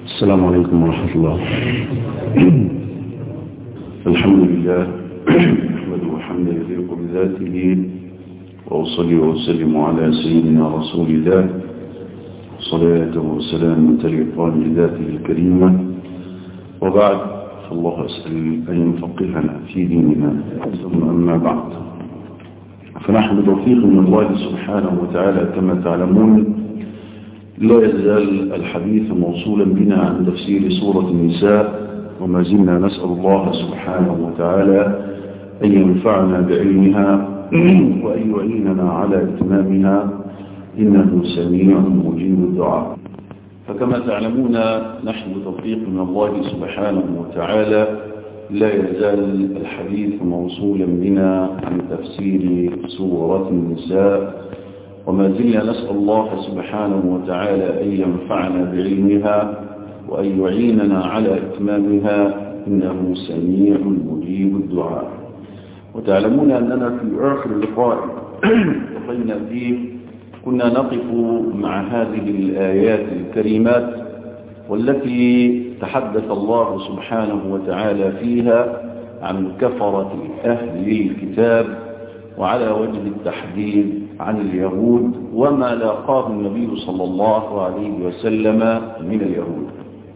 السلام عليكم ورحمة الله الحمد لله نحمده حمدا يليق بذاته وأصلي وأسلم على سيدنا رسول الله صلاة وسلام تليقان بذاته الكريمة وبعد فالله أسأل أن ينفقهنا في ديننا ثم أما بعد فنحن توفيق من الله سبحانه وتعالى كما تعلمون لا يزال الحديث موصولا بنا عن تفسير سورة النساء وما زلنا نسأل الله سبحانه وتعالى أن ينفعنا بعلمها وأن يعيننا على إتمامها إنه سميع مجيب الدعاء فكما تعلمون نحن توفيق من الله سبحانه وتعالى لا يزال الحديث موصولا بنا عن تفسير سورة النساء وما زلنا نسأل الله سبحانه وتعالى أن ينفعنا بعلمها وأن يعيننا على إتمامها إنه سميع مجيب الدعاء وتعلمون أننا في آخر اللقاء التقينا فيه كنا نقف مع هذه الآيات الكريمات والتي تحدث الله سبحانه وتعالى فيها عن كفرة أهل الكتاب وعلى وجه التحديد عن اليهود وما لاقاه النبي صلى الله عليه وسلم من اليهود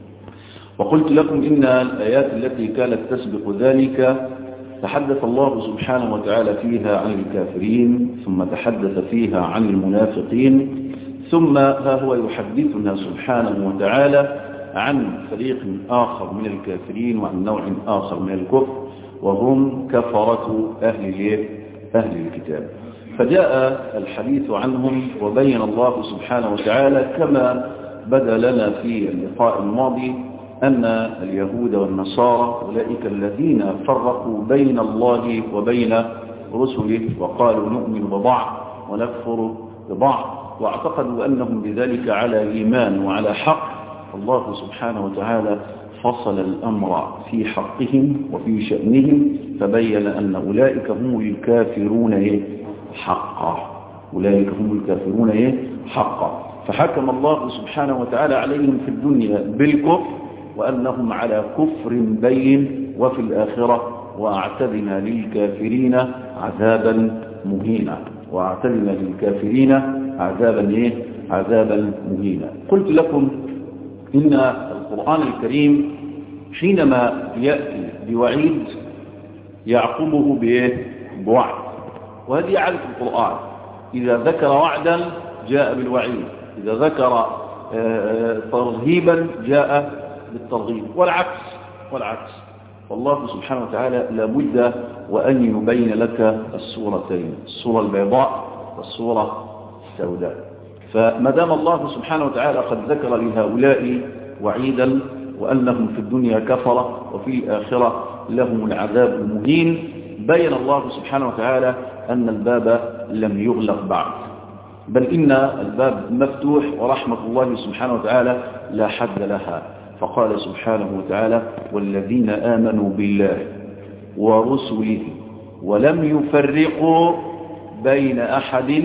وقلت لكم إن الآيات التي كانت تسبق ذلك تحدث الله سبحانه وتعالى فيها عن الكافرين ثم تحدث فيها عن المنافقين ثم ها هو يحدثنا سبحانه وتعالى عن فريق آخر من الكافرين وعن نوع آخر من الكفر وهم كفرة أهل أهل الكتاب فجاء الحديث عنهم وبين الله سبحانه وتعالى كما بدا لنا في اللقاء الماضي أن اليهود والنصارى أولئك الذين فرقوا بين الله وبين رسله وقالوا نؤمن ببعض ونكفر ببعض واعتقدوا أنهم بذلك على إيمان وعلى حق الله سبحانه وتعالى فصل الأمر في حقهم وفي شأنهم فبين أن أولئك هم الكافرون حقا أولئك هم الكافرون حقا فحكم الله سبحانه وتعالى عليهم في الدنيا بالكفر وأنهم على كفر بين وفي الآخرة وأعتدنا للكافرين عذابا مهينا وأعتدنا للكافرين عذابا إيه؟ عذابا مهينا قلت لكم إن القرآن الكريم حينما يأتي بوعيد يعقبه بإيه؟ بوعد وهذه عادة القرآن إذا ذكر وعدا جاء بالوعيد إذا ذكر ترهيبا جاء بالترغيب والعكس والعكس والله سبحانه وتعالى لابد وأن يبين لك الصورتين الصورة البيضاء والصورة السوداء فما دام الله سبحانه وتعالى قد ذكر لهؤلاء وعيدا وأنهم في الدنيا كفرة وفي الآخرة لهم العذاب المهين بين الله سبحانه وتعالى أن الباب لم يغلق بعد بل إن الباب مفتوح ورحمة الله سبحانه وتعالى لا حد لها فقال سبحانه وتعالى والذين آمنوا بالله ورسله ولم يفرقوا بين أحد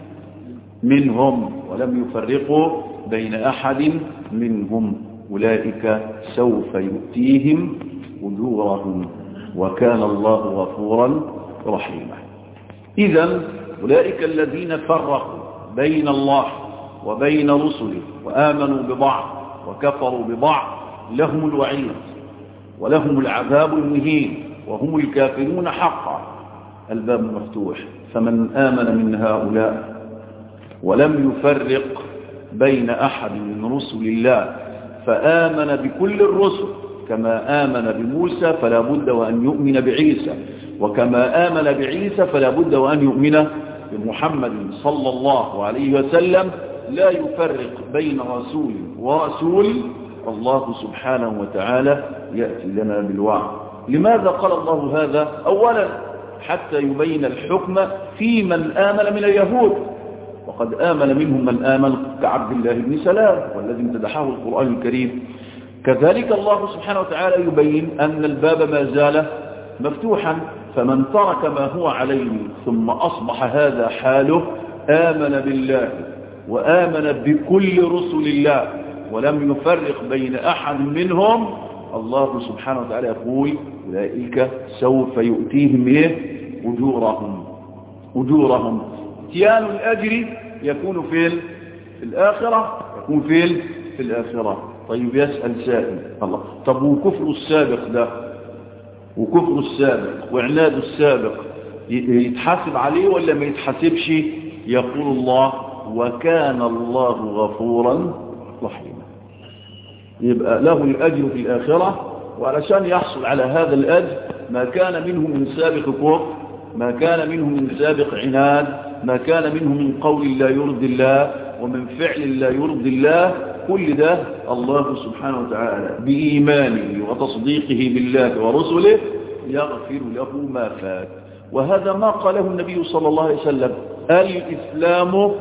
منهم ولم يفرقوا بين أحد منهم أولئك سوف يؤتيهم أجورهم وكان الله غفورا رحيما إذا أولئك الذين فرقوا بين الله وبين رسله وآمنوا ببعض وكفروا ببعض لهم الوعيد ولهم العذاب المهين وهم الكافرون حقا الباب مفتوح فمن آمن من هؤلاء ولم يفرق بين أحد من رسل الله فآمن بكل الرسل كما آمن بموسى فلا بد وأن يؤمن بعيسى وكما آمن بعيسى فلا بد وأن يؤمن بمحمد صلى الله عليه وسلم لا يفرق بين رسول ورسول الله سبحانه وتعالى يأتي لنا بالوعد لماذا قال الله هذا أولا حتى يبين الحكم في من آمن من اليهود وقد آمن منهم من آمن كعبد الله بن سلام والذي امتدحه القرآن الكريم كذلك الله سبحانه وتعالى يبين أن الباب ما زال مفتوحا فمن ترك ما هو عليه ثم أصبح هذا حاله آمن بالله وآمن بكل رسل الله ولم يفرق بين أحد منهم الله سبحانه وتعالى يقول أولئك سوف يؤتيهم إيه أجورهم أجورهم اتيان الأجر يكون في الآخرة يكون في في الآخرة طيب يسأل سائل الله طب وكفر السابق ده وكفر السابق وعناد السابق يتحاسب عليه ولا ما يتحاسبش يقول الله وكان الله غفورا رحيما يبقى له الأجر في الآخرة وعلشان يحصل على هذا الأجر ما كان منه من سابق كفر ما كان منه من سابق عناد ما كان منه من قول لا يرضي الله ومن فعل لا يرضي الله كل ده الله سبحانه وتعالى بإيمانه وتصديقه بالله ورسله يغفر له ما فات وهذا ما قاله النبي صلى الله عليه وسلم الإسلام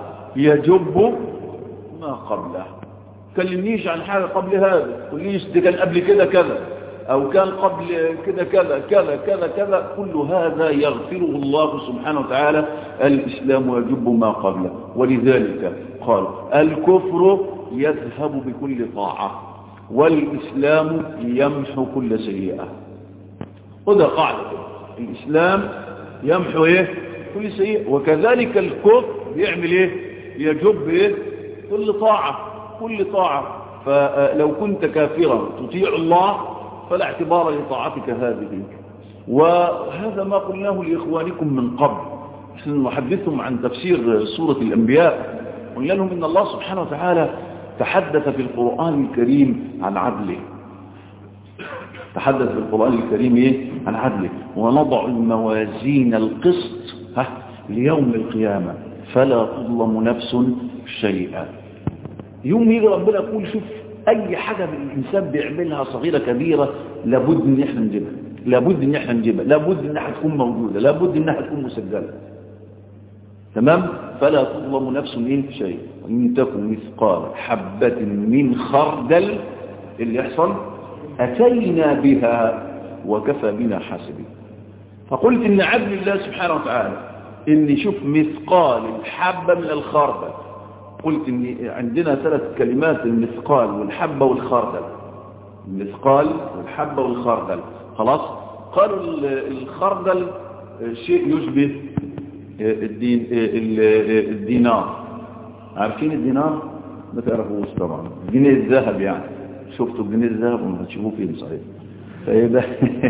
يجب ما قبله كلمنيش عن حاجة قبل هذا كلنيش دي كان قبل كده كذا أو كان قبل كده كذا كذا كذا كذا كل هذا يغفره الله سبحانه وتعالى الإسلام يجب ما قبله ولذلك قال الكفر يذهب بكل طاعة والإسلام يمحو كل سيئة وده قاعدة الإسلام يمحو إيه كل سيئة وكذلك الكفر يعمل إيه يجب إيه كل طاعة كل طاعة فلو كنت كافرا تطيع الله فلا اعتبار لطاعتك هذه وهذا ما قلناه لإخوانكم من قبل نحدثهم عن تفسير سورة الأنبياء قلنا لهم إن الله سبحانه وتعالى تحدث في القرآن الكريم عن عدله تحدث في القرآن الكريم إيه؟ عن عدله ونضع الموازين القسط ها ليوم القيامة فلا تظلم نفس شيئا يوم يجي ربنا يقول شوف اي حاجة الانسان بيعملها صغيرة كبيرة لابد ان احنا نجيبها لابد ان احنا نجيبها لابد انها تكون موجودة لابد انها تكون مسجلة تمام فلا تظلم نفس ايه شيء وان تكن مثقال حبة من خردل اللي يحصل اتينا بها وكفى بنا حاسبين فقلت ان عدل الله سبحانه وتعالى ان شوف مثقال الحبة من الخردل قلت ان عندنا ثلاث كلمات المثقال والحبة والخردل المثقال والحبة والخردل خلاص قالوا الخردل شيء يشبه الدين الدينار عارفين الدينار ما تعرفوش طبعا جنيه الذهب يعني شفتوا جنيه الذهب وما هتشوفوه فين صحيح فاذا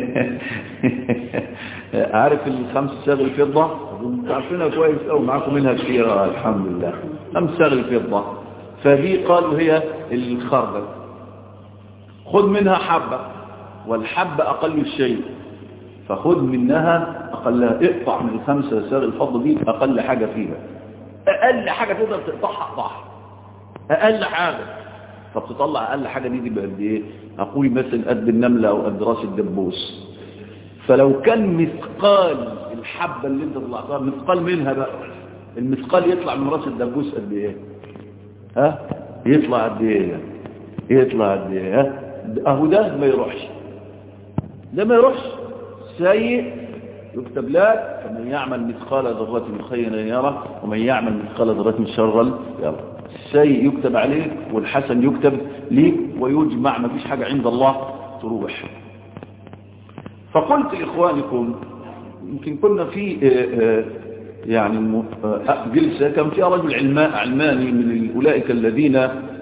عارف الخمس ساغ الفضة عارفينها كويس او معاكم منها كثيرة الحمد لله خمس ساغ الفضة فهي قالوا هي الخردل خذ منها حبة والحبة اقل الشيء فخذ منها اقلها اقطع من الخمسة ساغ الفضة دي اقل حاجة فيها اقل حاجة تقدر تقطعها اقطعها اقل حاجة طب تطلع اقل حاجة دي دي بقد ايه اقول مثلا قد النملة او قد راس الدبوس فلو كان مثقال الحبة اللي انت طلعتها مثقال منها بقى المثقال يطلع من راس الدبوس قد ايه ها يطلع قد ايه يطلع قد ايه ها اهو ده ما يروحش ده ما يروحش سيء يكتب لك فمن يعمل مثقال ذرة خيرا يرى ومن يعمل مثقال ذرة شرا يرى السيء يكتب عليك والحسن يكتب ليك ويجمع ما فيش حاجة عند الله تروح فقلت لإخوانكم يمكن كنا في يعني جلسة كان فيها رجل علماني من أولئك الذين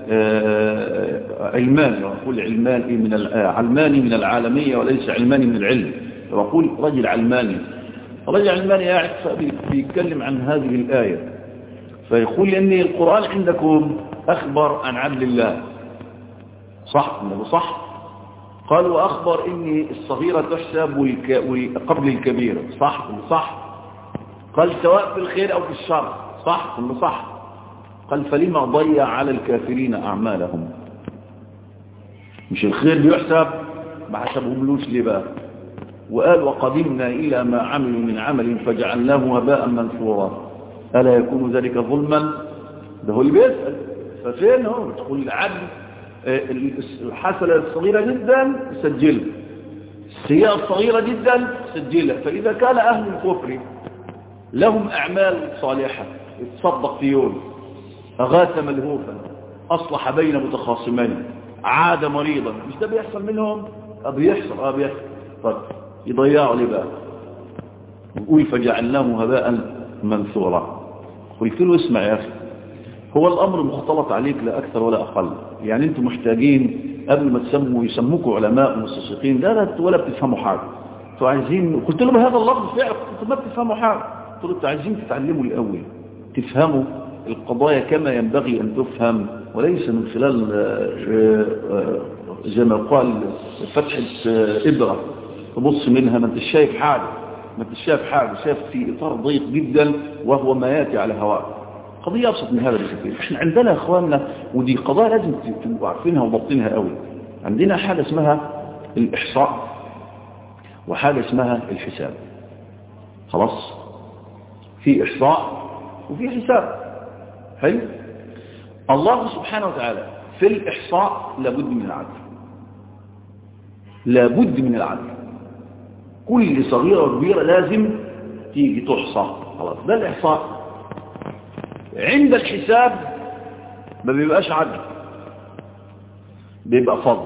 علماني وأقول علماني من علماني من العالمية وليس علماني من العلم وأقول رجل علماني رجل علماني قاعد بيتكلم عن هذه الآية فيقول أن القرآن عندكم أخبر عن عدل الله صح أنه صح قال وأخبر إن الصغيرة تحسب قبل الكبيرة صح صح قال سواء في الخير أو في الشر صح ولا صح قال فلما ضيع على الكافرين أعمالهم مش الخير بيحسب ما حسبهملوش ليه بقى وقال وقدمنا إلى ما عملوا من عمل فجعلناه هباء منثورا ألا يكون ذلك ظلما ده هو اللي بيسأل ففين هو تقول العدل الحسنة الصغيرة جدا سجلها السيئة الصغيرة جدا سجلها فإذا كان أهل الكفر لهم أعمال صالحة اتصدق في يوم أغاث ملهوفا أصلح بين متخاصمين عاد مريضا مش ده بيحصل منهم اه بيحصل اه بيحصل طب يضيعوا ليه بقى يقول فجعلناه هباء منثورا قلت له اسمع يا أخي هو الأمر مختلط عليك لا أكثر ولا أقل يعني أنتم محتاجين قبل ما تسموا يسموكوا علماء مستشرقين لا لا ولا بتفهموا حاجة انتوا عايزين قلت لهم هذا اللفظ فعلا انتوا ما بتفهموا حاجة قلت لهم انتوا عايزين تتعلموا الأول تفهموا القضايا كما ينبغي أن تفهم وليس من خلال زي ما قال فتحة إبرة تبص منها ما انت شايف حاجة ما انت شايف حاجة شايف في إطار ضيق جدا وهو ما يأتي على هواء قضية أبسط من هذا بكثير احنا عندنا يا اخواننا ودي قضايا لازم تبقوا عارفينها وضبطينها قوي عندنا حاجة اسمها الإحصاء وحاجة اسمها الحساب خلاص في إحصاء وفي حساب حلو الله سبحانه وتعالى في الإحصاء لابد من العدل لابد من العدل كل صغيرة وكبيرة لازم تيجي تحصى خلاص ده الإحصاء عند الحساب ما بيبقاش عدل بيبقى فضل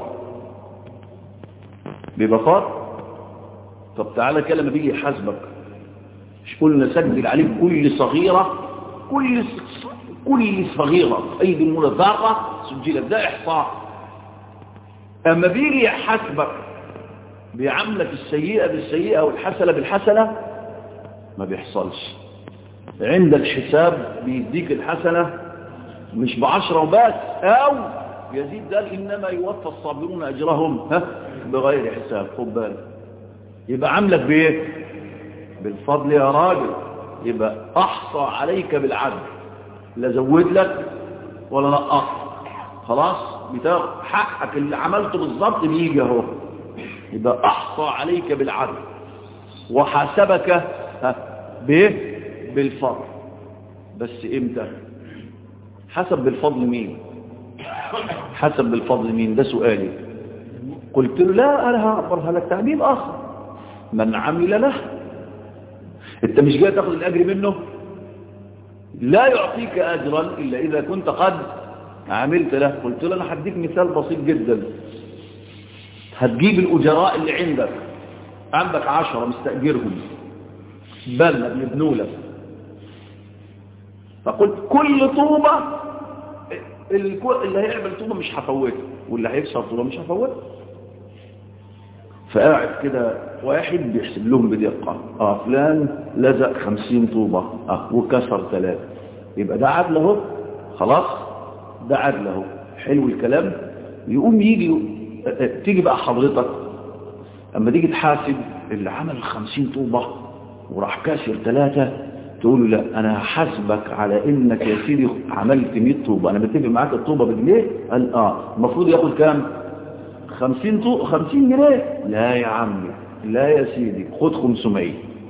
بيبقى فضل طب تعالى كده لما بيجي يحاسبك مش قلنا سجل عليك كل صغيرة كل كل صغيرة أيدي المولى ذرة سجلت ده إحصاء أما بيجي يحاسبك بيعاملك السيئة بالسيئة والحسنة بالحسنة ما بيحصلش عند الحساب بيديك الحسنة مش بعشرة وبس أو يزيد قال إنما يوفى الصابرون أجرهم ها بغير حساب خد بالك يبقى عاملك بإيه بالفضل يا راجل يبقى أحصى عليك بالعدل لا زود لك ولا نقص خلاص بتاخد حقك اللي عملته بالظبط بيجي اهو يبقى أحصى عليك بالعدل وحاسبك ها بايه بالفضل بس امتى حسب بالفضل مين حسب بالفضل مين ده سؤالي قلت له لا انا هعبرها لك تعبير اخر من عمل له انت مش جاي تاخد الاجر منه لا يعطيك اجرا الا اذا كنت قد عملت له قلت له انا هديك مثال بسيط جدا هتجيب الاجراء اللي عندك عندك عشرة مستأجرهم بلنا بيبنوا لك فقلت كل طوبة اللي هيعمل طوبة مش هفوتها واللي هيكسر طوبة مش هفوتها فقاعد كده واحد بيحسب لهم بدقة اه فلان لزق خمسين طوبة اه وكسر ثلاثة يبقى ده عدل اهو خلاص ده عدل اهو حلو الكلام يقوم يجي تيجي بقى حضرتك اما تيجي تحاسب اللي عمل خمسين طوبة وراح كاسر ثلاثة تقول له لا انا هحاسبك على انك يا سيدي عملت 100 طوبة انا متفق معاك الطوبة بجنيه قال اه المفروض ياخد كام 50 طوبة 50 جنيه لا يا عمي لا يا سيدي خد 500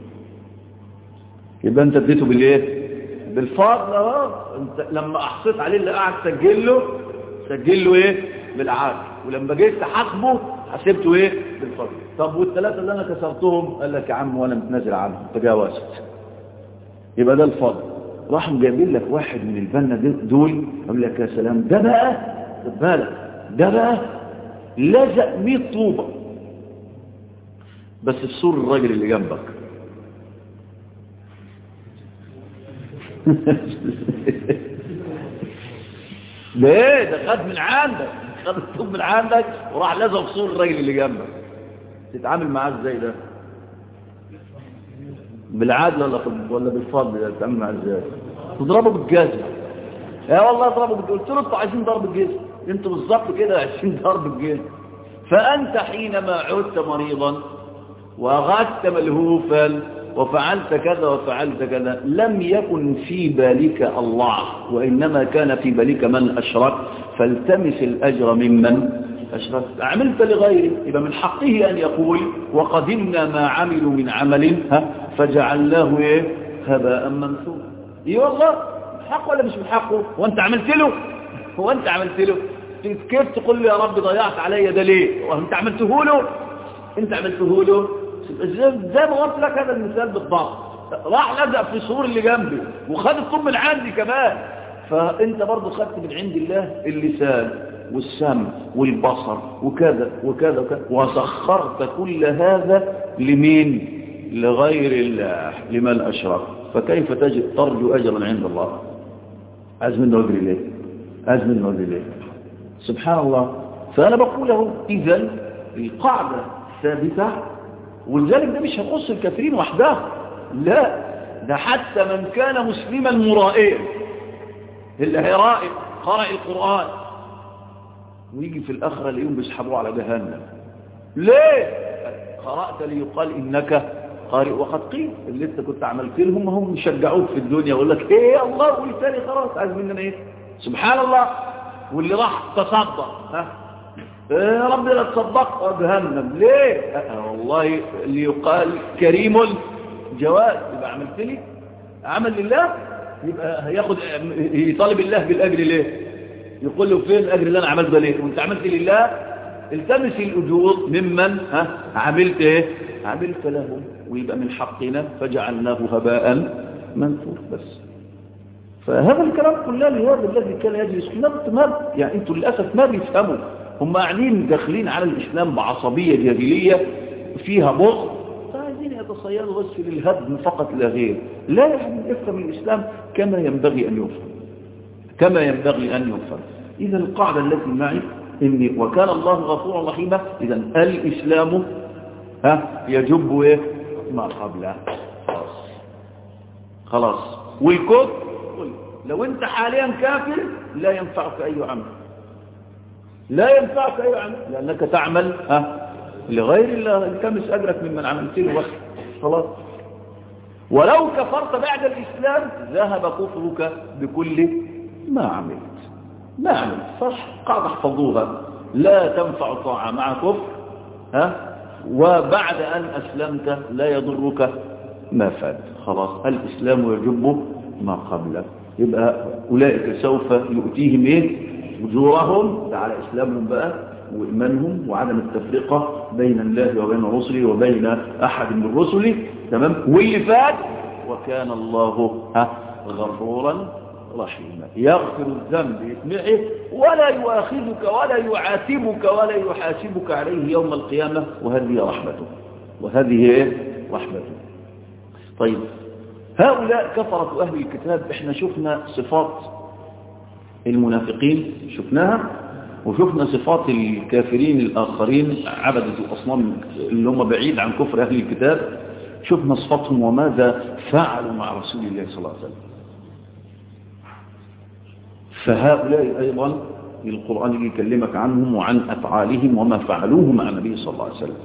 يبقى انت اديته بالايه بالفضل اهو انت لما احصيت عليه اللي قاعد سجل له سجل له ايه بالعدل ولما جيت تحاسبه حسبته ايه بالفضل طب والثلاثه اللي انا كسرتهم قال لك يا عم وانا متنازل عنهم تجاوزت يبقى ده الفضل راحوا جايبين لك واحد من البنا دول يقول لك يا سلام ده بقى خد بالك ده بقى لزق 100 طوبه بس في سور الراجل اللي جنبك ده ايه ده خد من عندك خد الطوب من عندك وراح لزق في سور الراجل اللي جنبك تتعامل معاه ازاي ده بالعدل ولا ولا بالفضل ده تتعامل معاه ازاي تضربه بالجزم يا والله اضربه بالجزم قلت له انتوا عايزين ضرب الجزم انتوا بالظبط كده عايزين ضرب الجزم فانت حينما عدت مريضا واغثت ملهوفا وفعلت كذا وفعلت كذا لم يكن في بالك الله وإنما كان في بالك من أشرك فالتمس الأجر ممن أشرك عملت لغيره يبقى من حقه أن يقول وقدمنا ما عملوا من عمل ها فجعلناه إيه هباء منثورا إيه والله حق ولا مش من حقه وانت عملت له هو انت عملت له كيف تقول لي يا رب ضيعت علي ده ليه وانت عملته له انت عملته له زي ما قلت لك هذا المثال بالضبط راح لزق في السور اللي جنبي وخد الطوب من عندي كمان فانت برضو خدت من عند الله اللسان والسمع والبصر وكذا وكذا وكذا وسخرت كل هذا لمين لغير الله لمن أشرك فكيف تجد ترجو أجرا عند الله عايز منه أجر ليه عايز منه أجر ليه سبحان الله فأنا بقول له إذا القاعدة ثابتة ولذلك ده مش هيخص الكافرين وحدها لا ده حتى من كان مسلما مرائيا اللي هيرائي قرأ القرآن ويجي في الآخرة اليوم بيسحبوه على جهنم ليه قرأت ليقال إنك قارئ وقد قيل اللي انت كنت عملت لهم هم يشجعوك في الدنيا يقول لك ايه الله قول تاني خلاص عايز مننا ايه سبحان الله واللي راح تصدق ها إيه ربي لا تصدق جهنم ليه أه والله اللي يقال كريم جواد يبقى عملت لي عمل لله يبقى هياخد يطالب الله بالاجر ليه يقول له فين الاجر اللي انا عملته ده ليه وانت عملت لله التمس الاجور ممن ها عملت ايه عملت له ويبقى من حقنا فجعلناه هباء منثور بس فهذا الكلام كله لهذا الذي كان يجلس ما يعني انتوا للاسف ما بيفهموا هم قاعدين داخلين على الاسلام بعصبيه جاهليه فيها بغض فعايزين يتصيدوا بس للهدم فقط لا غير لا يعني افهم الاسلام كما ينبغي ان يفهم كما ينبغي ان يفهم اذا القاعده التي معي إني وكان الله غفورا رحيما اذا الاسلام ها يجب ايه ما قبله خلاص خلاص والكفر لو انت حاليا كافر لا ينفعك اي عمل لا ينفعك اي عمل لانك تعمل ها لغير الله التمس اجرك ممن عملت له وقت خلاص ولو كفرت بعد الاسلام ذهب كفرك بكل ما عملت ما عملت صح قاعده احفظوها لا تنفع طاعه مع كفر ها وبعد أن أسلمت لا يضرك ما فات خلاص الإسلام يجب ما قبله يبقى أولئك سوف يؤتيهم إيه أجورهم على إسلامهم بقى وإيمانهم وعدم التفرقة بين الله وبين رسله وبين أحد من رسله تمام واللي فات وكان الله ها غفورا رحيما يغفر الذنب يسمعه ولا يؤاخذك ولا يعاتبك ولا يحاسبك عليه يوم القيامة وهذه رحمته وهذه رحمته طيب هؤلاء كفرة أهل الكتاب احنا شفنا صفات المنافقين شفناها وشفنا صفات الكافرين الآخرين عبدة الأصنام اللي هم بعيد عن كفر أهل الكتاب شفنا صفاتهم وماذا فعلوا مع رسول الله صلى الله عليه وسلم فهؤلاء أيضا القرآن يكلمك عنهم وعن أفعالهم وما فعلوه مع النبي صلى الله عليه وسلم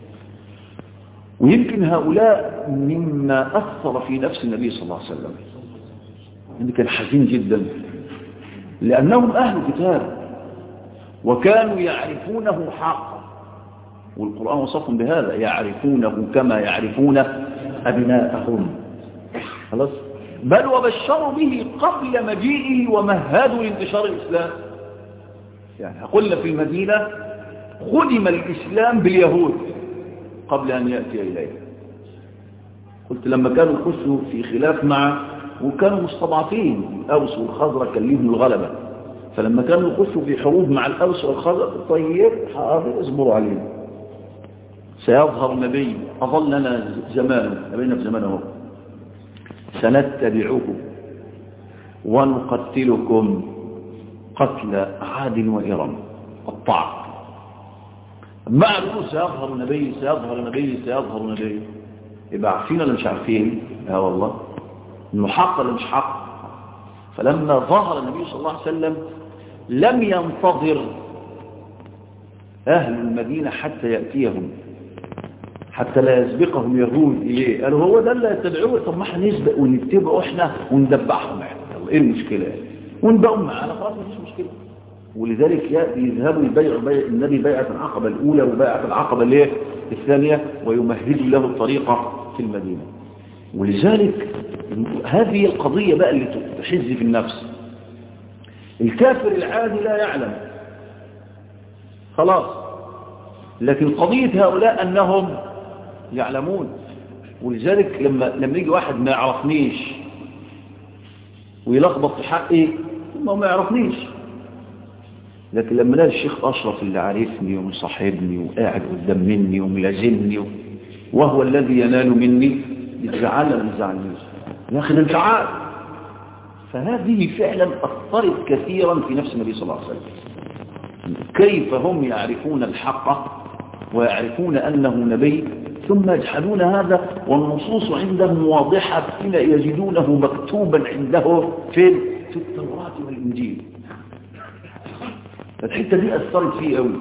ويمكن هؤلاء مما أثر في نفس النبي صلى الله عليه وسلم يعني كان حزين جدا لأنهم أهل كتاب وكانوا يعرفونه حقا والقرآن وصفهم بهذا يعرفونه كما يعرفون أبناءهم خلاص بل وبشروا به قبل مجيئه ومهدوا لانتشار الإسلام يعني قلنا في المدينة خدم الإسلام باليهود قبل أن يأتي إليه قلت لما كانوا يخشوا في خلاف مع وكانوا مستضعفين الأوس والخزرة كان ليهم الغلبة فلما كانوا يخشوا في حروب مع الأوس والخزرة طيب حاضر اصبروا عليهم سيظهر النبي أظلنا زمان نبينا في زمانه سنتبعه ونقتلكم قتل عاد وإرم الطعب مع الأول سيظهر النبي سيظهر النبي سيظهر النبي يبقى عارفين ولا مش عارفين اه والله انه حق ولا مش حق فلما ظهر النبي صلى الله عليه وسلم لم ينتظر أهل المدينة حتى يأتيهم حتى لا يسبقهم يهود إليه قالوا هو ده اللي يتبعوه طب ما احنا نسبق ونتبعه احنا وندبحهم احنا يلا ايه المشكلة ونبقوا معانا خلاص مفيش مشكلة ولذلك يذهبوا يبيعوا بيع النبي بيعة العقبة الأولى وبيعة العقبة اللي الثانية ويمهدوا له الطريقة في المدينة ولذلك هذه القضية بقى اللي تحز في النفس الكافر العادي لا يعلم خلاص لكن قضية هؤلاء أنهم يعلمون ولذلك لما لما يجي واحد ما يعرفنيش ويلخبط في حقي ما ما يعرفنيش لكن لما لقى الشيخ أشرف اللي عارفني ومصاحبني وقاعد قدام مني وملازمني وهو الذي ينال مني يتزعل ما يزعلنيش يا أخي ده انت عارف فهذه فعلا أثرت كثيرا في نفس النبي صلى الله عليه وسلم كيف هم يعرفون الحق ويعرفون أنه نبي ثم يجحدون هذا والنصوص عندهم واضحة حين يجدونه مكتوبا عنده في في التوراة والإنجيل الحتة دي أثرت فيه قوي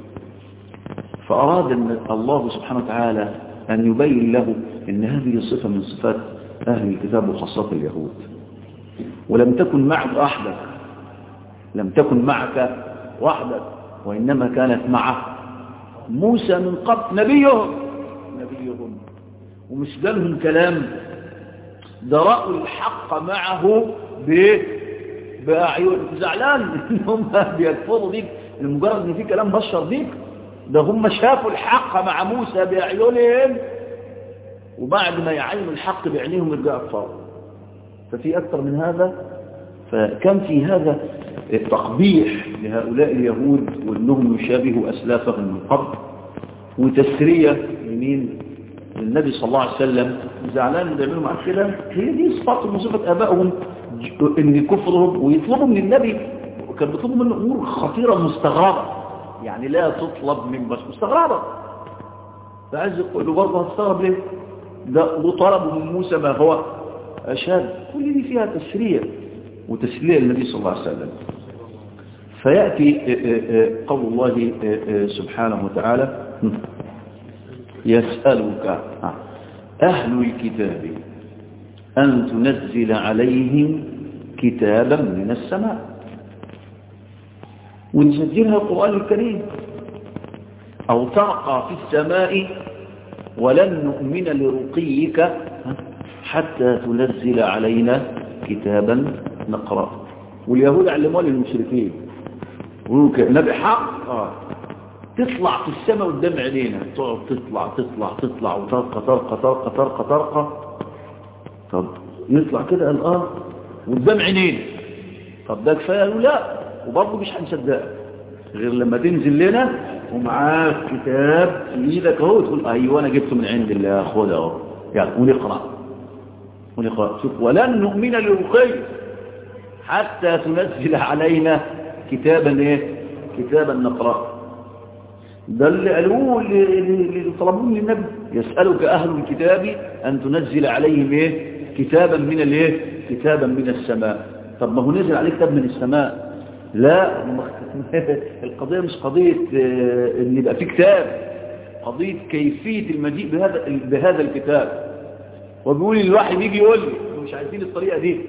فأراد أن الله سبحانه وتعالى أن يبين له أن هذه صفة من صفات أهل الكتاب وخاصة اليهود ولم تكن معك وحدك لم تكن معك وحدك وإنما كانت مع موسى من قبل نبيهم نبيهم ومش قالهم كلام ده رأوا الحق معه بأعين زعلان ان هم بيكفروا بيك لمجرد ان في كلام بشر بيك ده هم شافوا الحق مع موسى بأعينهم وبعد ما يعلموا الحق بعينهم يرجعوا كفار ففي أكثر من هذا فكان في هذا تقبيح لهؤلاء اليهود وانهم يشابهوا أسلافهم من قبل وتسرية لمين النبي صلى الله عليه وسلم زعلان اللي بيعملوا معاه كده هي دي صفات من صفة آبائهم ان كفرهم ويطلبوا من النبي كان بيطلبوا منه امور خطيرة مستغربة يعني لا تطلب من بس مستغربة فعايز يقول له برضه هتستغرب ليه ده وطلبوا من موسى ما هو أشاد كل دي فيها تسرية وتسلية للنبي صلى الله عليه وسلم فيأتي قول الله سبحانه وتعالى يسألك أهل الكتاب أن تنزل عليهم كتابا من السماء ونسجلها القرآن الكريم أو ترقى في السماء ولن نؤمن لرقيك حتى تنزل علينا كتابا نقرأ واليهود علموا للمشركين يقولوا نبي حق آه. تطلع في السماء قدام عينينا تقعد تطلع تطلع تطلع وترقى ترقى ترقى ترقى ترقى طب يطلع كده الآن قدام عينينا طب ده كفايه قالوا لا وبرضه مش هنصدقك غير لما تنزل لنا ومعاك كتاب في ايدك اهو تقول ايوه انا جبته من عند الله خد اهو يعني ونقرا ونقرا شوف ولن نؤمن لرقي حتى تنزل علينا كتابا ايه كتابا نقراه ده اللي قالوه اللي طلبوه من النبي يسألك أهل الكتاب أن تنزل عليهم إيه كتابا من الإيه كتابا من السماء طب ما هو نزل عليه كتاب من السماء لا القضية مش قضية ان يبقى في كتاب قضية كيفية المجيء بهذا بهذا الكتاب وبيقول الواحد بيجي يقول لي مش عايزين الطريقة دي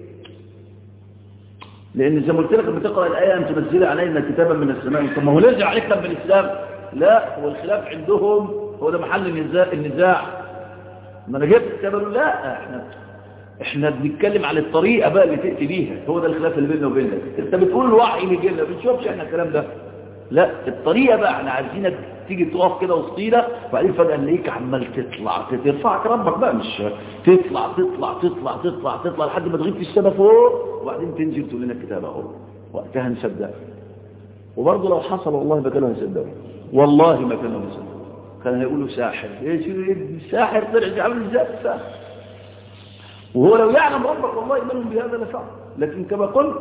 لان زي ما قلت لك لما تقرا الايه ان تنزل علينا كتابا من السماء طب ما هو نزل عليك كتاب من السماء لا هو الخلاف عندهم هو ده محل النزاع النزاع ما انا جبت كتاب لا احنا احنا بنتكلم على الطريقه بقى اللي تاتي بيها هو ده الخلاف اللي بيننا وبينك انت بتقول الوحي اللي جينا ما بنشوفش احنا الكلام ده لا الطريقه بقى احنا عايزينك تيجي تقف كده وسطينا وبعدين فجاه نلاقيك عمال تطلع ترفعك ربك بقى مش تطلع تطلع تطلع تطلع تطلع لحد ما تغيب في السماء فوق وبعدين تنزل تقول لنا الكتاب اهو وقتها نصدق وبرضه لو حصل والله ما كانوا هيصدقوا والله ما كانوا هيصدقوا كانوا هيقولوا ساحر ايش ساحر طلع عامل ازاي ساحر وهو لو يعلم ربك والله يؤمن بهذا لفعل لكن كما قلت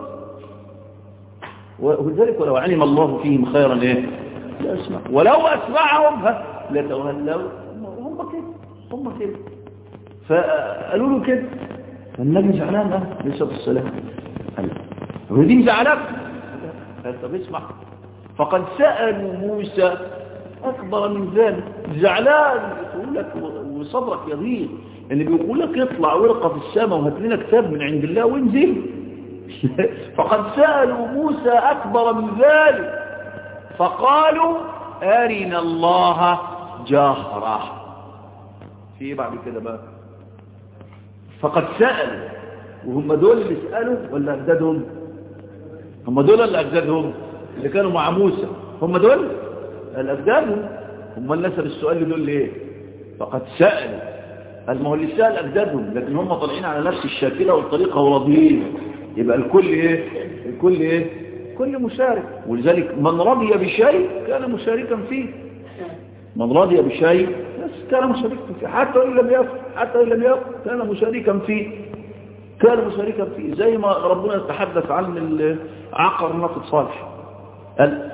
ولذلك ولو علم الله فيهم خيرا ايه لا اسمع ولو اسمعهم لتولوا هم كده هم كده فقالوا له كده فالنبي زعلان اه عليه الصلاه والسلام قال هو دي زعلان قال طب اسمع فقد سالوا موسى اكبر من ذلك زعلان يقول لك وصدرك يضيق اللي بيقول لك اطلع وارقى في السماء وهات لنا كتاب من عند الله وانزل فقد سألوا موسى أكبر من ذلك فقالوا أرنا الله جهرة في بعد كده بقى فقد سألوا وهم دول اللي سألوا ولا أجدادهم هم دول اللي أجدادهم اللي كانوا مع موسى هم دول الأجدادهم هم اللي نسب السؤال دول ليه فقد سألوا المهلساء أجدادهم لكن هم طالعين على نفس الشاكلة والطريقة وراضيين يبقى الكل ايه الكل ايه كل مشارك ولذلك من رضي بشيء كان مشاركا فيه من رضي بشيء بس كان مشاركا فيه حتى إن لم يفعل حتى إن لم يفعل كان مشاركا فيه كان مشاركا فيه زي ما ربنا يتحدث عن عقر ناقة صالح قال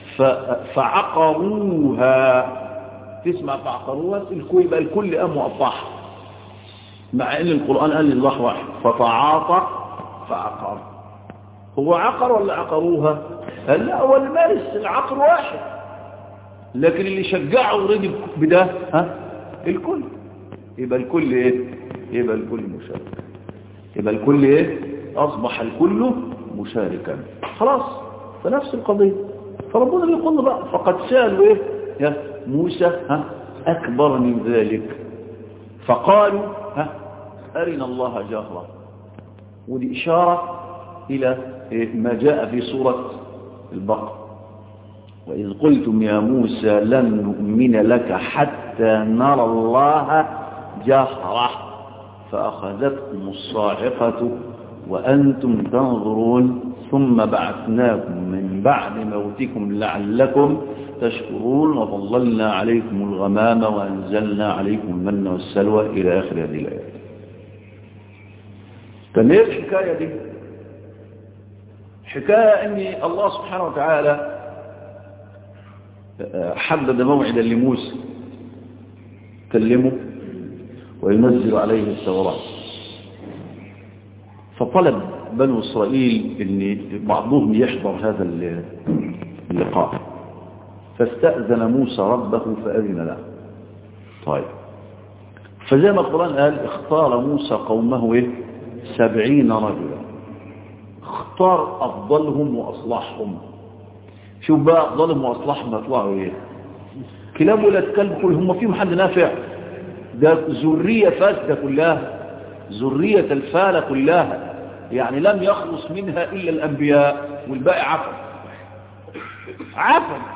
فعقروها تسمع فعقروها الكل يبقى الكل قام وقطعها مع ان القرآن قال لله واحد فتعاطى فعقر هو عقر ولا عقروها قال لا هو اللي مارس العقر واحد لكن اللي شجعه ورضي بده ها الكل يبقى الكل ايه يبقى الكل مشارك يبقى الكل ايه اصبح الكل مشاركا خلاص فنفس القضيه فربنا بيقول له بقى فقد سالوا ايه يا موسى ها اكبر من ذلك فقالوا ها ارنا الله جهرا ودي اشاره الى ما جاء في سوره البقره وإذ قلتم يا موسى لن نؤمن لك حتى نرى الله جهرة فأخذتكم الصاعقة وأنتم تنظرون ثم بعثناكم من بعد موتكم لعلكم تشكرون وظللنا عليكم الغمام وأنزلنا عليكم المن والسلوى إلى آخر هذه الآيات كان ايه الحكاية دي حكاية أن الله سبحانه وتعالى حدد موعدا لموسى كلمه وينزل عليه التوراة فطلب بنو إسرائيل أن بعضهم يحضر هذا اللقاء فاستأذن موسى ربه فأذن له طيب فزي ما القرآن قال اختار موسى قومه إيه؟ سبعين رجلا اختار أفضلهم وأصلحهم شوف بقى أفضلهم وأصلحهم هطلعوا إيه كلاب ولا كلب كل هم فيهم حد نافع ده ذرية فاسدة كلها ذرية الفالة كلها يعني لم يخلص منها إلا الأنبياء والباقي عفن عفن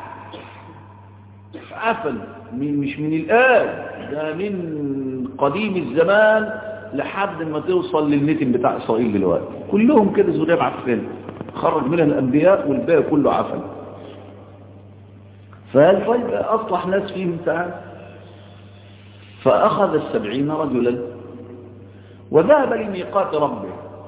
عفن مش من الآن ده من قديم الزمان لحد ما توصل للنتن بتاع إسرائيل دلوقتي كلهم كده ذرية معفنة خرج منها الأنبياء والباقي كله عفن فهل طيب أصلح ناس فيهم تعالى فأخذ السبعين رجلا وذهب لميقات ربه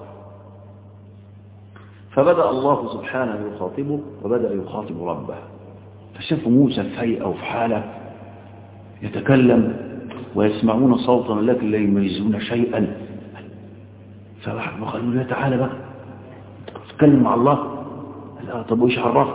فبدأ الله سبحانه يخاطبه وبدأ يخاطب ربه فشافوا موسى في هيئة وفي حالة يتكلم ويسمعون صوتا لكن لا يميزون شيئا فقالوا له تعالى بقى تتكلم مع الله لا طب وإيش عرفه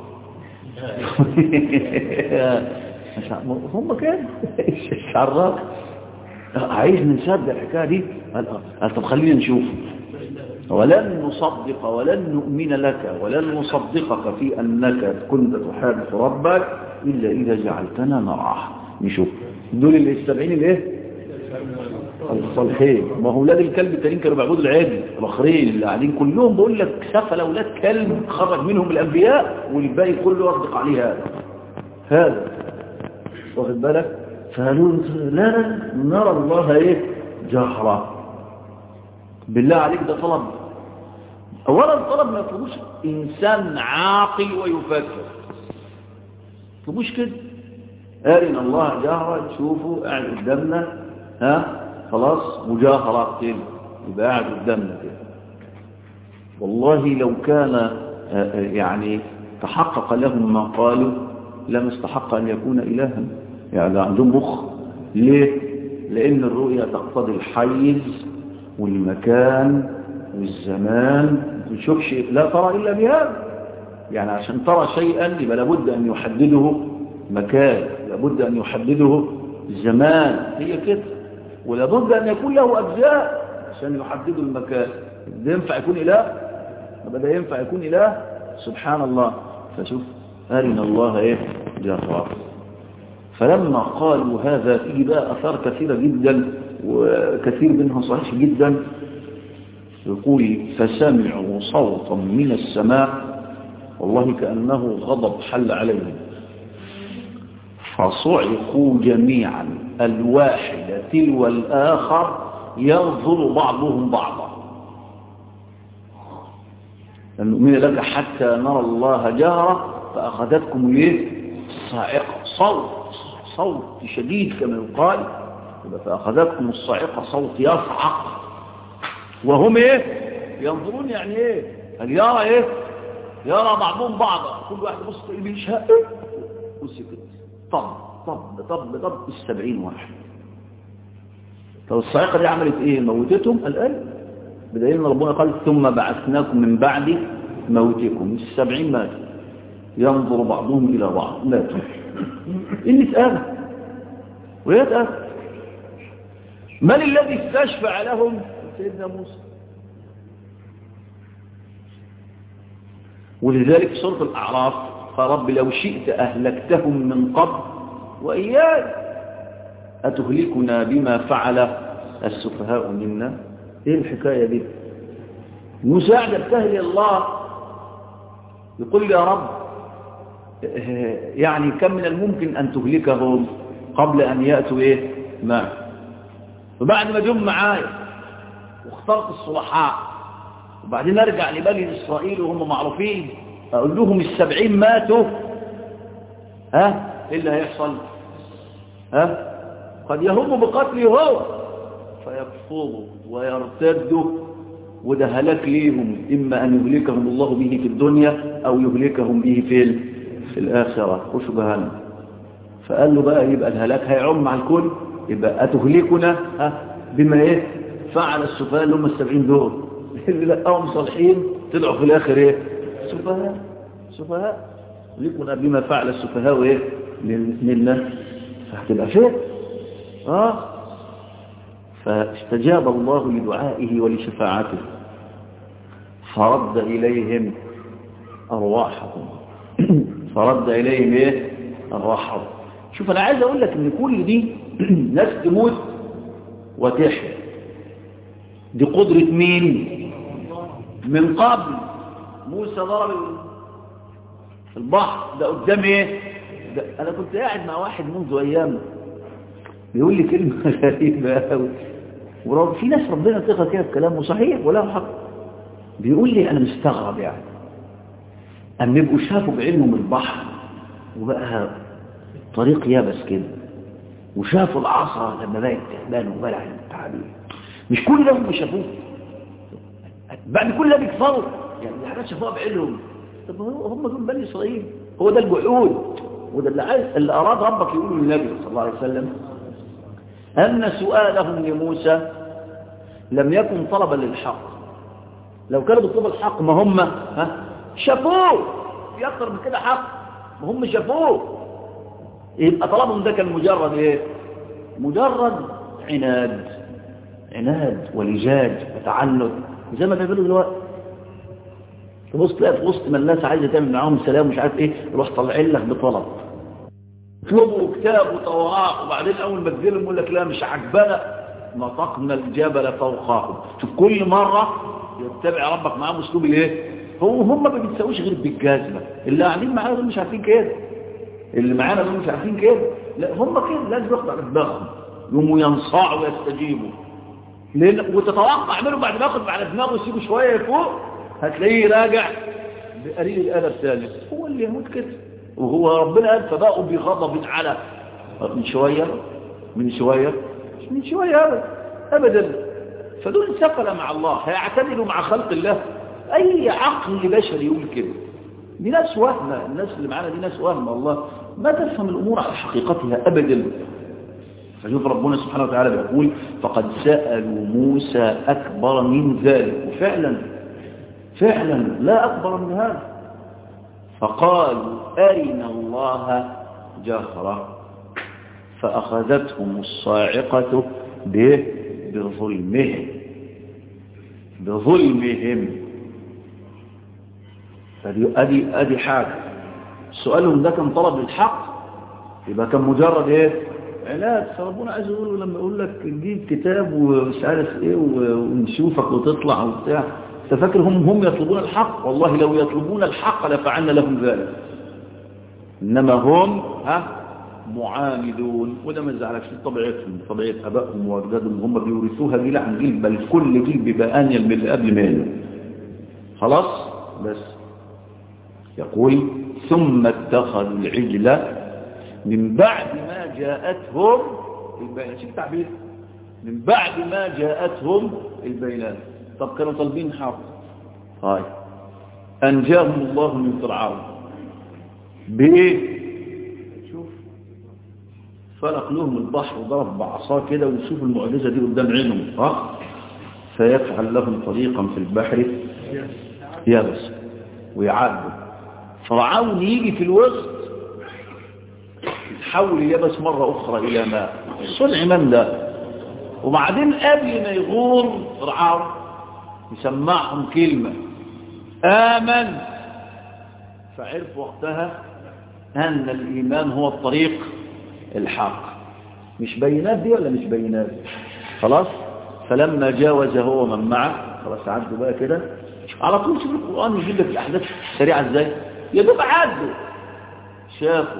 هم كده ايش عرفه عايز نصدق الحكايه دي قال طب خلينا نشوف ولن نصدق ولن نؤمن لك ولن نصدقك في أنك كنت تحادث ربك إلا إذا جعلتنا نراه نشوف دول اللي السبعين الايه الصالحين ما هو ولاد الكلب التانيين كانوا بيعبدوا العجل الاخرين اللي قاعدين كلهم بقول لك سفل اولاد كلب خرج منهم الانبياء والباقي كله يصدق عليه هذا هذا واخد بالك فقالوا لا لا نرى الله ايه جهرا بالله عليك ده طلب اولا طلب ما يطلبوش انسان عاقل ويفكر يطلبوش كده ارنا الله جهرا تشوفوا قاعد قدامنا ها خلاص مجاهرة كده يبقى قاعد قدامنا كده والله لو كان يعني تحقق لهم ما قالوا لم استحق أن يكون إلها يعني عندهم مخ ليه؟ لأن الرؤية تقتضي الحيز والمكان والزمان ما تشوفش لا ترى إلا بهذا يعني عشان ترى شيئا يبقى لابد أن يحدده مكان لابد أن يحدده زمان هي كده ولابد أن يكون له أجزاء عشان يحددوا المكان ده ينفع يكون إله ده ينفع يكون إله سبحان الله فشوف أرنا الله إيه جهرا فلما قالوا هذا فيه بقى أثار كثيرة جدا وكثير منها صحيح جدا يقول فسمعوا صوتا من السماء والله كأنه غضب حل عليهم فصعقوا جميعا الواحد تلو الآخر ينظر بعضهم بعضا لن نؤمن لك حتى نرى الله جهرة فأخذتكم الايه الصاعقة صوت صوت شديد كما يقال فأخذتكم الصاعقة صوت يصعق وهم ايه ينظرون يعني ايه هل يرى ايه يرى بعضهم بعضا كل واحد بص بيشهق وسكت طب طب طب طب السبعين واحد طب الصاعقة دي عملت ايه موتتهم الآن بدليل ان ربنا قال ثم بعثناكم من بعد موتكم السبعين ماتوا ينظر بعضهم إلى بعض ماتوا اللي اتآذى ويتآذى من الذي استشفع لهم سيدنا موسى ولذلك في سورة الأعراف قال رب لو شئت أهلكتهم من قبل وإياي أتهلكنا بما فعل السفهاء منا ايه الحكاية دي مساعدة بتهلي الله يقول يا رب يعني كم من الممكن أن تهلكهم قبل أن يأتوا إيه ما وبعد ما جم معايا واخترت الصلحاء وبعدين أرجع لبني إسرائيل وهم معروفين أقول لهم السبعين ماتوا ها إيه اللي هيحصل ها قد يهم بقتله هو فيكفروا ويرتدوا وده هلاك ليهم إما أن يهلكهم الله به في الدنيا أو يهلكهم به في في الآخرة وشو جهنم فقال له بقى يبقى الهلاك هيعم مع الكل يبقى أتهلكنا ها بما إيه فعل السفهاء اللي هم السبعين دول اللي لقاهم صالحين طلعوا في الآخر إيه سفهاء سفهاء يهلكنا بما فعل السفهاء إيه لله فهتبقى فين اه فاستجاب الله لدعائه ولشفاعته فرد إليهم أرواحهم فرد إليهم إيه أرواحهم شوف أنا عايز أقول لك إن كل دي ناس تموت وتحيا دي قدرة مين من قبل موسى ضرب البحر ده قدام ايه ده انا كنت قاعد مع واحد منذ ايام بيقول لي كلمة غريبة قوي ورب في ناس ربنا ثقة كده في كلامه صحيح ولا حق بيقول لي انا مستغرب يعني أم يبقوا شافوا بعلمهم البحر وبقى الطريق يابس كده وشافوا العصا لما بقت تعبان وبلع التعابين مش كل ده هم شافوه بعد كل ده بيكفروا يعني دي حاجات شافوها بعلمهم طب هم دول بني اسرائيل هو ده الجحود وده اللي عايز اللي اراد ربك يقوله للنبي صلى الله عليه وسلم ان سؤالهم لموسى لم يكن طلبا للحق لو كانوا بيطلبوا الحق ما هم ها شافوه في اكتر من كده حق ما هم شافوه يبقى طلبهم ده كان مجرد ايه مجرد عناد عناد ولجاج وتعنت زي ما بيعملوا دلوقتي تبص تلاقي في وسط ما الناس عايزه تعمل معاهم سلام مش عارف ايه يروح طالعين لك بطلب اطلبوا كتاب وتوراة وبعدين اول ما تجيلهم يقول لك لا مش عجبنا نطقنا الجبل فوقهم شوف كل مره يتبع ربك معاهم اسلوب الايه هو هم ما بيتساويش غير بالجزمه اللي قاعدين معانا دول مش عارفين كده اللي معانا دول مش عارفين كده لا هم كده لازم ياخدوا على دماغهم يقوموا ينصاعوا ويستجيبوا لان وتتوقع اعملوا بعد ما ياخد على دماغه ويسيبه شويه فوق هتلاقيه راجع بقليل الادب ثالث هو اللي يموت كده وهو ربنا قال فباقوا بغضب على من شويه من شويه مش من شويه ابدا ابدا فدول ثقل مع الله هيعتدلوا مع خلق الله اي عقل بشري يقول كده دي ناس وهمه الناس اللي معانا دي ناس وهمه الله ما تفهم الامور على حقيقتها ابدا فشوف ربنا سبحانه وتعالى بيقول فقد سألوا موسى أكبر من ذلك وفعلا فعلا لا أكبر من هذا فقالوا أرنا الله جهرة فأخذتهم الصاعقة بظلمهم بظلمهم أدي, أدي حاجة سؤالهم ده كان طلب الحق يبقى كان مجرد ايه عناد فربنا عايز يقول لما يقول لك نجيب كتاب ومش عارف ايه ونشوفك وتطلع وبتاع انت فاكر هم هم يطلبون الحق والله لو يطلبون الحق لفعلنا لهم ذلك انما هم ها معاندون وده ما يزعلكش طبيعتهم طبيعه ابائهم واجدادهم هم بيورثوها جيل عن جيل بل كل جيل بيبقى انيل من اللي قبل منه خلاص بس يقول ثم اتخذوا العجل من بعد ما جاءتهم البينات شو التعبير من بعد ما جاءتهم البينات طب كانوا طالبين حرب طيب أنجاهم الله من فرعون بإيه شوف فلق لهم البحر وضرب بعصاه كده ويشوف المعجزة دي قدام عينهم ها فيفعل لهم طريقا في البحر يابس ويعدوا فرعون يجي في الوسط يتحول اليابس مرة أخرى إلى ماء صنع من ده وبعدين قبل ما يغور فرعون يسمعهم كلمة آمن فعرف وقتها أن الإيمان هو الطريق الحق مش بينات دي ولا مش بينات خلاص فلما جاوز هو ومن معه خلاص عدوا بقى كده على طول شوف القرآن يجيب لك الأحداث سريعة ازاي يا دوب عدوا شافوا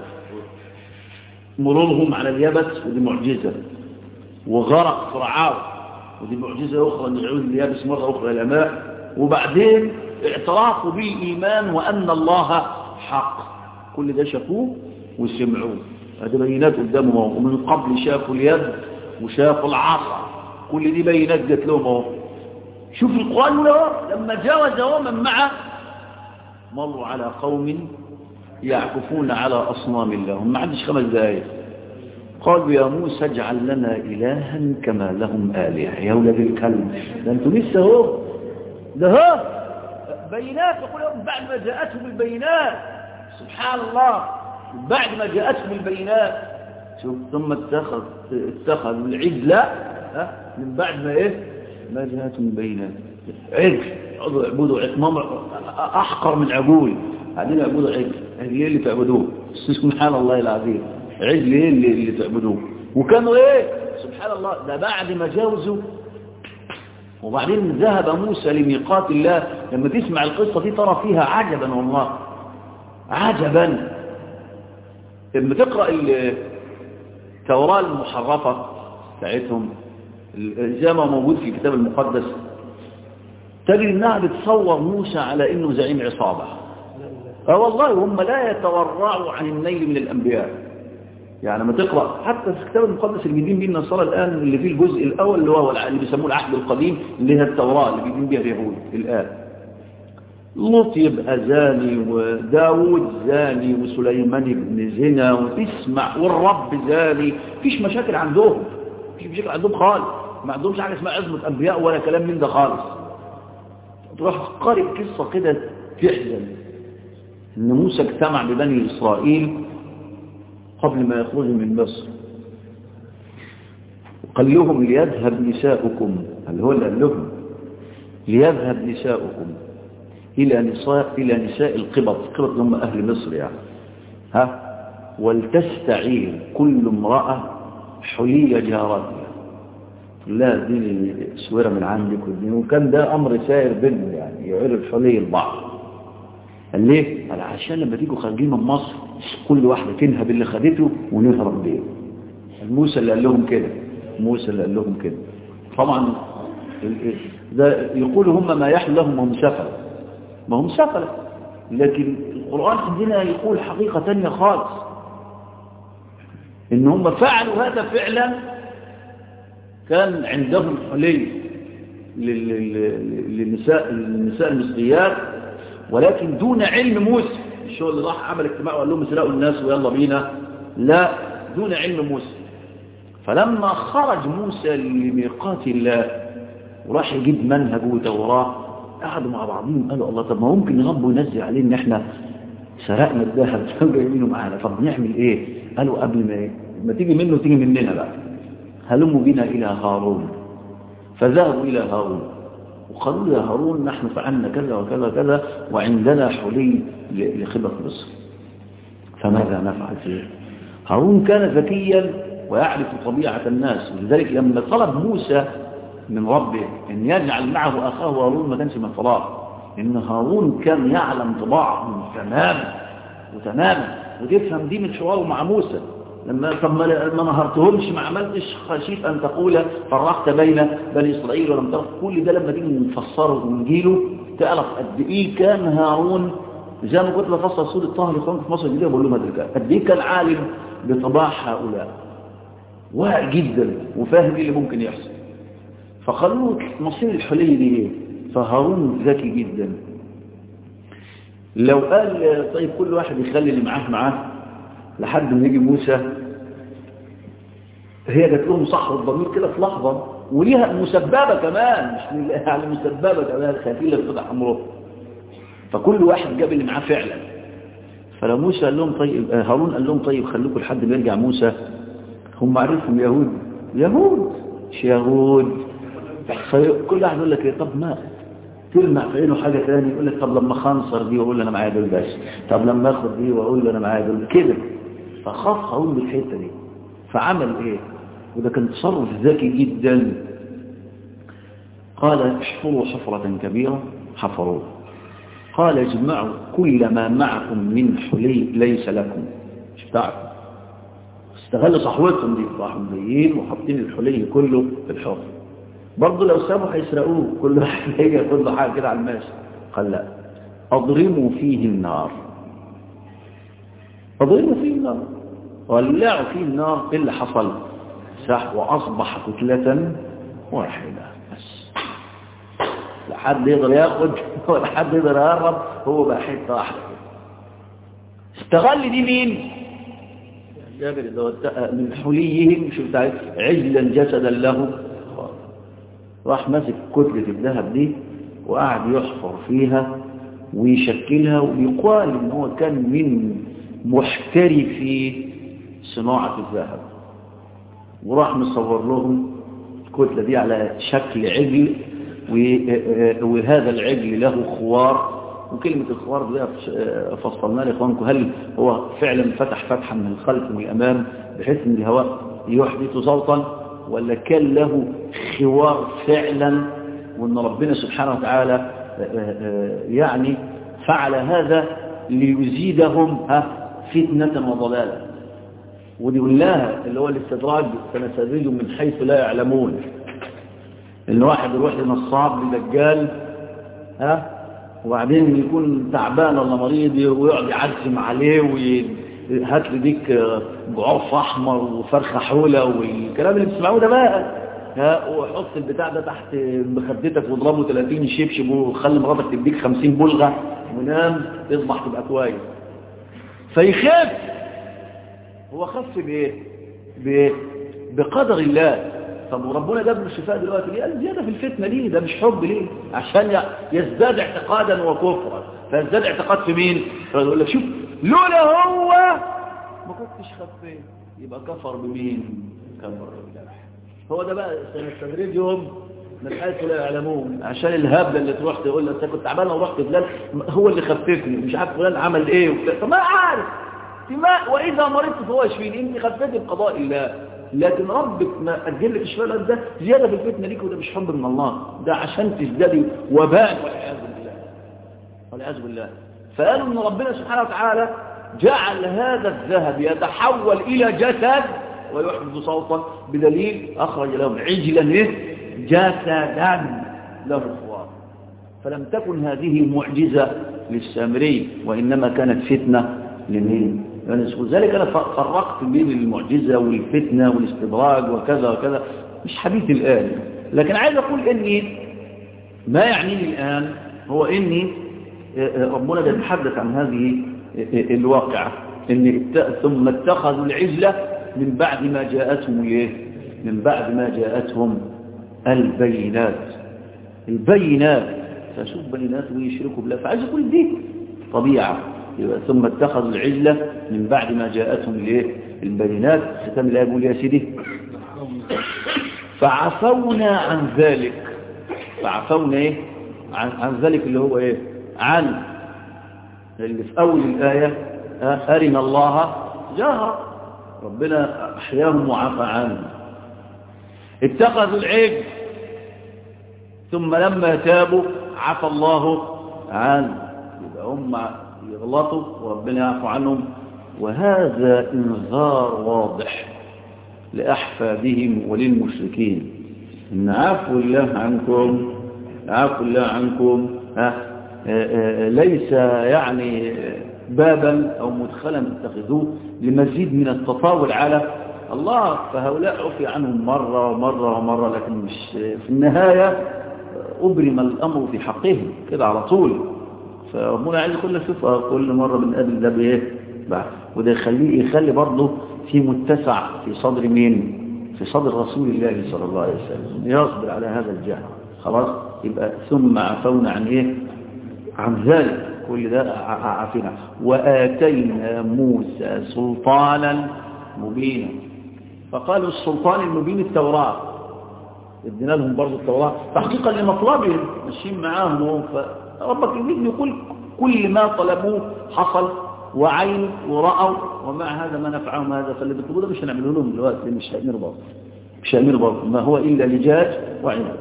مرورهم على اليابس ودي معجزة وغرق فرعون ودي معجزة أخرى أن يعود اليابس مرة أخرى إلى ماء وبعدين اعترافوا بالإيمان وأن الله حق كل ده شافوه وسمعوه هذه بينات قدامهم ومن قبل شافوا اليد وشافوا العصا كل دي بينات جت لهم اهو شوف القرآن له لما جاوز هو من معه مروا على قوم يعكفون على أصنام لهم ما عندش خمس دقايق قالوا يا موسى اجعل لنا إلها كما لهم آلهة يا ولاد الكلب ده انتوا لسه اهو ده هو بينات يقول لهم بعد ما جاءتهم البينات سبحان الله بعد ما جاءتهم البينات شوف ثم اتخذ اتخذوا العجل من بعد ما ايه ما جاءتهم البينات عجل يعبدوا عجل احقر من عجول قاعدين يعبدوا عجل عجل ايه اللي تعبدوه سبحان الله العظيم عجل ايه اللي, اللي تعبدوه وكانوا ايه سبحان الله ده بعد ما جاوزوا وبعدين ذهب موسى لميقات الله لما تسمع القصة دي ترى فيها عجبا والله عجبا لما تقرأ التوراة المحرفة بتاعتهم زي ما موجود في الكتاب المقدس تجد انها بتصور موسى على انه زعيم عصابة اه والله هم لا يتورعوا عن النيل من الانبياء يعني لما تقرأ حتى في الكتاب المقدس اللي بيدين به النصارى الآن اللي فيه الجزء الأول اللي هو اللي بيسموه العهد القديم اللي هي التوراة اللي بيدين بها اليهود الآن لوط يبقى زاني وداود زاني وسليمان ابن زنا وتسمع والرب زاني مفيش مشاكل عندهم مفيش مشاكل عندهم خالص ما عندهمش حاجة اسمها عزمة أنبياء ولا كلام من ده خالص تروح قارئ قصة كده تحزن إن موسى اجتمع ببني إسرائيل قبل ما يخرجوا من مصر وقال لهم ليذهب نساؤكم هل هو اللي قال لهم ليذهب نساؤكم إلى نساء إلى نساء القبط القبط هم أهل مصر يعني ها ولتستعير كل امرأة حلي جارتها لا دي سويرة من عندك وكان ده أمر سائر بينهم يعني يعرف حلي البعض قال ليه؟ قال عشان لما تيجوا خارجين من مصر كل واحدة تنهب اللي خدته ونهرب بيه موسى اللي قال لهم كده موسى اللي قال لهم كده طبعا ده يقول هم ما يحل لهم هم سفل ما هم سفل لكن القرآن عندنا يقول حقيقة تانية خالص ان هم فعلوا هذا فعلا كان عندهم حلي للنساء النساء المصريات ولكن دون علم موسى الشغل اللي راح عمل اجتماع وقال لهم اسرقوا الناس ويلا بينا لا دون علم موسى فلما خرج موسى لميقات الله وراح يجيب منهج وتوراه قعدوا مع بعضهم قالوا الله طب ما ممكن رب ينزل علينا ان احنا سرقنا الذهب جايبينه معانا طب نعمل ايه قالوا قبل ما ايه ما تيجي منه تيجي مننا بقى هلموا بنا الى هارون فذهبوا الى هارون وقالوا يا هارون نحن فعلنا كذا وكذا وكذا وعندنا حلي لخبط مصر فماذا نفعل فيه هارون كان ذكيا ويعرف طبيعة الناس ولذلك لما طلب موسى من ربه أن يجعل معه أخاه هارون ما كانش من فراغ إن هارون كان يعلم طباعهم تماما وتماما وتفهم دي من حواره مع موسى لما طب ما نهرتهمش ما عملتش خشيت أن تقول فرقت بين بني إسرائيل ولم ترق كل ده لما تيجي نفسره ونجيله تعرف قد ايه كان هارون زي ما كنت بفصل سورة طه لاخوانكم في مصر الجديدة بقول لهم هذا قد ايه كان عالم بطباع هؤلاء واعي جدا وفاهم ايه اللي ممكن يحصل فقالوا مصير الحلي دي ايه فهارون ذكي جدا لو قال طيب كل واحد يخلي اللي معاه معاه لحد ما يجي موسى هي جات لهم صح الضمير كده في لحظة وليها مسببة كمان مش من يعني مسببة كمان خايفين لفتح أمره فكل واحد جاب اللي معاه فعلا فلو موسى قال لهم طيب هارون قال لهم طيب خلوكم لحد ما يرجع موسى هم عارفهم يهود يهود مش يهود فكل واحد يقول لك ايه طب ما تلمع في عينه حاجة ثانيه يقول لك طب لما خنصر دي واقول له انا معايا دول بس طب لما اخد دي واقول له انا معايا دول كده فخاف هارون بالحته دي فعمل ايه وده كان تصرف ذكي جدا قال احفروا حفرة كبيرة حفروه قال اجمعوا كل ما معكم من حلي ليس لكم مش بتاعكم استغل صحوتهم دي راحوا جايين وحاطين الحلي كله في الحفر برضه لو سابوا هيسرقوه كل واحد هيجي ياخد له حاجه كده على الماشي قال لا اضرموا فيه النار اضرموا فيه النار ولعوا فيه النار ايه اللي حصل سح واصبح كتله واحده بس لا حد يقدر ياخد ولا حد يقدر يقرب هو بقى حته واحده استغل دي مين جابر من حليهم شوف عجلا جسدا له راح ماسك كتلة الذهب دي وقعد يحفر فيها ويشكلها ويقال ان هو كان من محترفي صناعة الذهب وراح مصور لهم الكتلة دي على شكل عجل وهذا العجل له خوار وكلمة الخوار دي فصلنا لإخوانكم هل هو فعلا فتح فتحة من الخلف والأمام بحيث ان الهواء يحدث صوتا ولا كان له خوار فعلا وان ربنا سبحانه وتعالى يعني فعل هذا ليزيدهم فتنة وضلالا ودي الله اللي هو الاستدراج سنستدرجهم من حيث لا يعلمون ان واحد يروح لنصاب لدجال ها وبعدين يكون تعبان ولا مريض ويقعد يعزم عليه وهات لي ديك جعوف احمر وفرخه حوله والكلام اللي بتسمعوه ده بقى ها وحط البتاع ده تحت مخدتك واضربه 30 شبشب وخلي مراتك تديك 50 بلغه ونام تصبح تبقى كويس فيخاف هو خف بايه بايه بقدر الله طب وربنا جاب له الشفاء دلوقتي ليه قال زياده في الفتنه ليه ده مش حب ليه عشان يزداد اعتقادا وكفرا فيزداد اعتقاد في مين فيقول لك شوف لولا هو ما كنتش خفيت يبقى كفر بمين كفر بالله هو ده بقى سنستدرجهم من حيث لا يعلمون عشان الهبله اللي تروح تقول لك كنت تعبان ورحت فلان هو اللي خففني مش عارف فلان عمل ايه وبتاع طب ما عارف ما واذا مرضت فهو يشفيني انت خفيت بقضاء الله لكن ربك ما أجل لك الشفاء ده زيادة في الفتنة ليك وده مش حب من الله ده عشان تزدادي وباء والعياذ بالله والعياذ بالله فقالوا ان ربنا سبحانه وتعالى جعل هذا الذهب يتحول إلى جسد ويحفظ صوتا بدليل أخرج لهم عجلا إيه؟ جسدا له خوار فلم تكن هذه معجزة للسامري وإنما كانت فتنة لمين يعني ذلك أنا فرقت بين المعجزة والفتنة والاستدراج وكذا وكذا مش حديث الآن لكن عايز أقول إني ما يعنيني الآن هو إني ربنا بيتحدث عن هذه الواقعة إن ثم اتخذوا العجلة من بعد ما جاءتهم إيه من بعد ما جاءتهم البينات البينات فشوف بينات ويشركوا بالله فعايز أقول دي طبيعة ثم اتخذوا العجلة من بعد ما جاءتهم الايه البينات ختام الآية يقول يا سيدي فعفونا عن ذلك فعفونا ايه عن, عن ذلك اللي هو ايه عن اللي في أول الآية أرنا الله جهر ربنا أحياهم وعفى عنهم اتخذوا العجل ثم لما تابوا عفى الله عنه يبقى هم يغلطوا وربنا يعفو عنهم وهذا انذار واضح لأحفادهم وللمشركين إن عفو الله عنكم عفو الله عنكم ها ليس يعني بابا أو مدخلا اتخذوه لمزيد من التطاول على الله فهؤلاء عفي عنهم مرة ومرة ومرة لكن مش في النهاية أبرم الأمر في حقهم كده على طول فربنا عايز كل شوف كل مرة من قبل ده بإيه وده يخليه يخلي برضه في متسع في صدر مين في صدر رسول الله صلى الله عليه وسلم يصبر على هذا الجهل خلاص يبقى ثم عفونا عن ايه عن ذلك كل ده عفينا وآتينا موسى سلطانا مبينا فقالوا السلطان المبين التوراة ادينا لهم برضو التوراة تحقيقا لمطلبهم ماشيين معاهم فربك يريد يقول كل ما طلبوه حصل وعين ورأوا ومع هذا ما نفعهم هذا فاللي بيطلبوه ده مش هنعمله لهم دلوقتي مش هيمير برضه مش هيمير برضه ما هو إلا لجاج وعناد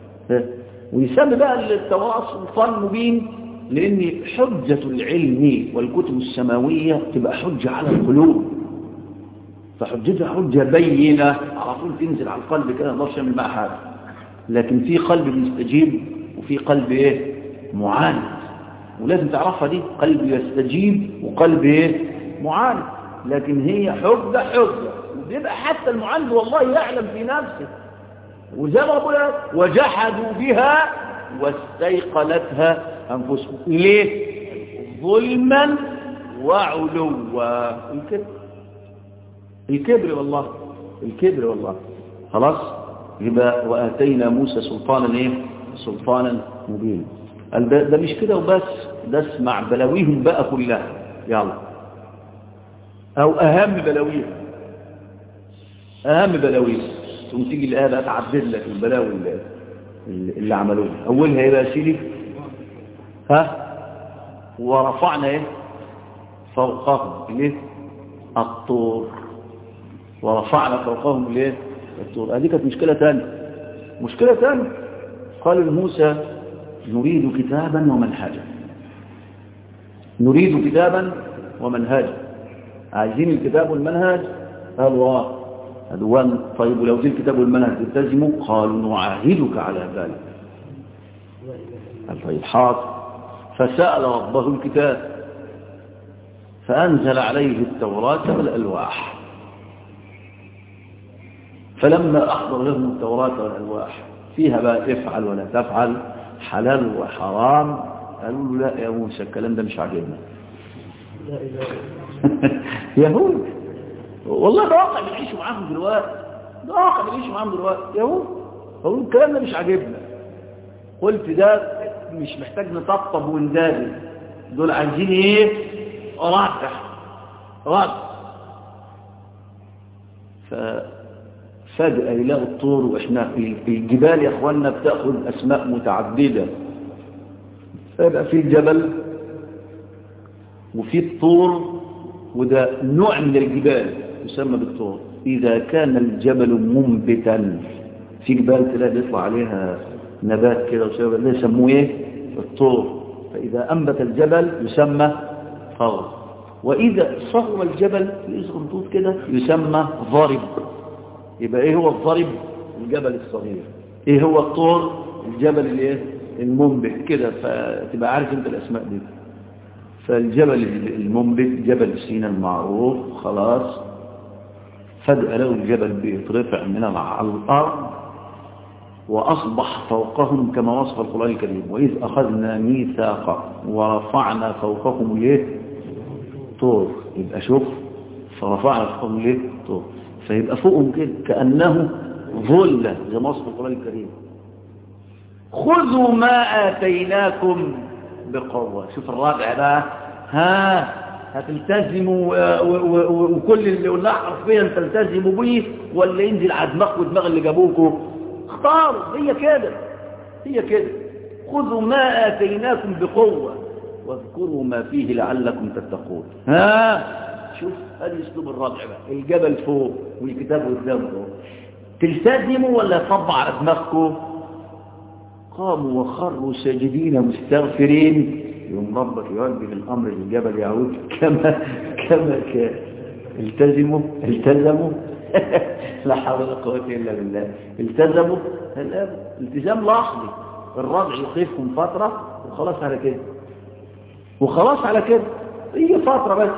ويسمى بقى التوراة سلطان مبين لأن حجة العلم والكتب السماوية تبقى حجة على القلوب فحجتها حجة بينة على طول تنزل على القلب كده ما نقدرش نعمل معها حاجة لكن في قلب بيستجيب وفي قلب ايه معاند ولازم تعرفها دي قلب يستجيب وقلب ايه معاند لكن هي حجة حجة وبيبقى حتى المعاند والله يعلم في نفسه وزي ما بقول وجحدوا بها واستيقنتها أنفسهم ليه ظلما وعلوا الكبر الكبر والله الكبر والله خلاص يبقى وآتينا موسى سلطانا ايه سلطانا مبينا ده, ده مش كده وبس ده اسمع بلاويهم بقى كلها يلا او اهم بلاويهم اهم بلاويهم ثم تيجي الآية بقى تعدد لك البلاوي اللي, اللي عملوها اولها ايه بقى سيدي ها ورفعنا ايه فوقهم الايه الطور ورفعنا فوقهم الايه الطور هذه كانت مشكلة ثانيه مشكلة ثانيه قال موسى نريد كتابا ومنهجا نريد كتابا ومنهجا عايزين الكتاب والمنهج قالوا اه أدوان طيب ولو ذي الكتاب والمنهج تلتزموا قالوا نعاهدك على ذلك قال طيب حاضر فسأل ربه الكتاب فأنزل عليه التوراة والألواح فلما أحضر لهم التوراة والألواح فيها بقى افعل ولا تفعل حلال وحرام قالوا له لا يا موسى الكلام ده مش عاجبنا لا إله يهود والله ده واقع بنعيشه معاهم دلوقتي ده واقع بنعيشه معاهم دلوقتي يهود قالوا الكلام ده مش عاجبنا قلت ده مش محتاج نطبطب وندادي دول عايزين ايه رد رد ففجأة يلاقوا الطور واحنا الجبال يا اخوانا بتاخد اسماء متعددة فيبقى في الجبل وفي الطور وده نوع من الجبال يسمى بالطور إذا كان الجبل منبتا في جبال تلاقي بيطلع عليها نبات كده وسبب ده يسموه ايه الطور فإذا أنبت الجبل يسمى طور وإذا صغر الجبل يصغر طوط كده يسمى ضرب يبقى ايه هو الضرب الجبل الصغير ايه هو الطور الجبل الايه المنبت كده فتبقى عارف انت الاسماء دي فالجبل المنبت جبل سينا المعروف خلاص فجأة لو الجبل بيترفع من الأرض وأصبح فوقهم كما وصف القرآن الكريم وإذ أخذنا ميثاقا ورفعنا فوقهم ليه طور يبقى شوف فرفعنا فوقهم ليه طور فيبقى فوقهم كده كأنه ظلة زي ما وصف القرآن الكريم خذوا ما آتيناكم بقوة شوف الرابع بقى ها هتلتزموا وكل اللي قلناه حرفيا تلتزموا بيه ولا ينزل على دماغكم ودماغ اللي جابوكم اختاروا هي كده هي كده خذوا ما آتيناكم بقوة واذكروا ما فيه لعلكم تتقون ها شوف هذا اسلوب الرابع بقى الجبل فوق والكتاب قدامه تلتزموا ولا يطبع على دماغكم قاموا وخروا ساجدين مستغفرين يوم ربك يوجه الأمر للجبل يعود كما كما كان التزموا التزموا لا حول ولا قوة إلا بالله التزموا التزام لحظي الرضع يخيفهم فترة وخلاص على كده وخلاص على كده هي فترة بس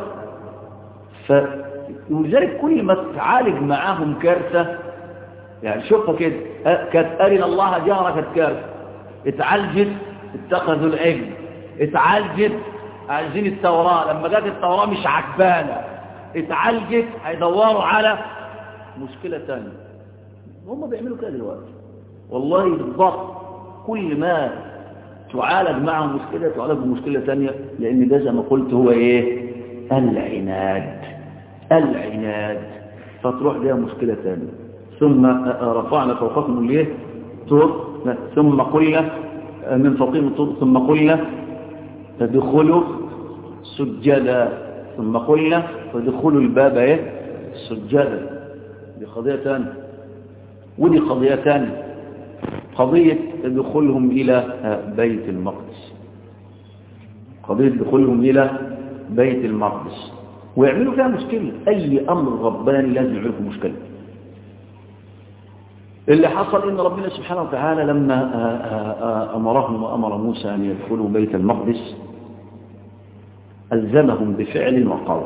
فلذلك كل ما تعالج معاهم كارثة يعني شوفها كده كانت أرنا الله جهرة كانت كارثة اتعالجت اتخذوا العلم اتعالجت عايزين التوراة لما جت التوراة مش عجبانة اتعالجت هيدوروا على مشكلة تانية هم بيعملوا كده دلوقتي والله بالضبط كل ما تعالج معهم مشكلة تعالج بمشكلة تانية لأن ده زي ما قلت هو إيه العناد العناد فتروح لها مشكلة تانية ثم رفعنا فوقكم الايه طور ثم قلنا من فوقهم الطور ثم قلنا تدخلوا سجدا ثم قلنا تدخلوا الباب ايه سجدا دي قضية ثانية ودي قضية ثانية قضية دخولهم إلى بيت المقدس قضية دخولهم إلى بيت المقدس ويعملوا فيها مشكلة أي أمر رباني لازم يعملوا فيه مشكلة اللي حصل إن ربنا سبحانه وتعالى لما أمرهم وأمر موسى أن يدخلوا بيت المقدس ألزمهم بفعل وقول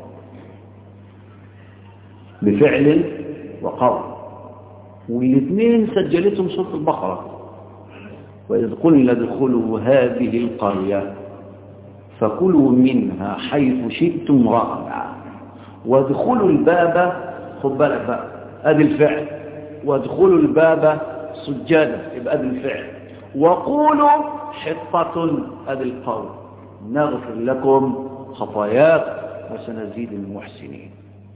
بفعل وقول والاثنين سجلتهم سورة البقرة وإذ قلنا ادخلوا هذه القرية فكلوا منها حيث شئتم رغدا وادخلوا الباب خد بالك بقى ادي الفعل وادخلوا الباب سجادا يبقى ادي الفعل وقولوا حطة ادي القول نغفر لكم خطاياكم وسنزيد المحسنين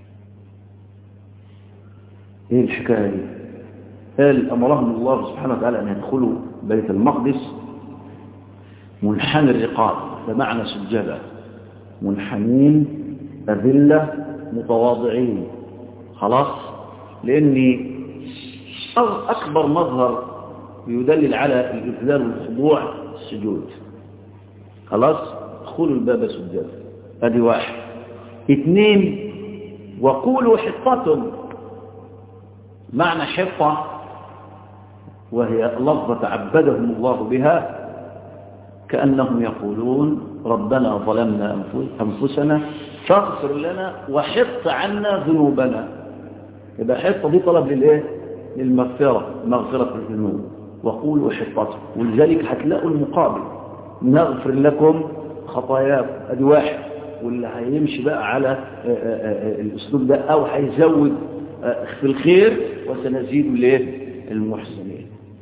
ايه الحكايه دي قال امرهم الله سبحانه وتعالى ان يدخلوا بيت المقدس منحني الرقاب بمعنى سجدا منحنين أذلة متواضعين خلاص لأن أكبر مظهر يدلل على الإذلال والخضوع السجود خلاص ادخلوا الباب سجدا ادي واحد اثنين وقولوا حطة معنى حطة وهي لفظة عبدهم الله بها كأنهم يقولون ربنا ظلمنا أنفسنا فاغفر لنا وحط عنا ذنوبنا يبقى حطة دي طلب للإيه؟ للمغفرة مغفرة الذنوب وقولوا حطة ولذلك هتلاقوا المقابل نغفر لكم خطاياكم ادي واحد واللي هيمشي بقى على الاسلوب ده او هيزود في الخير وسنزيد الايه المحسنين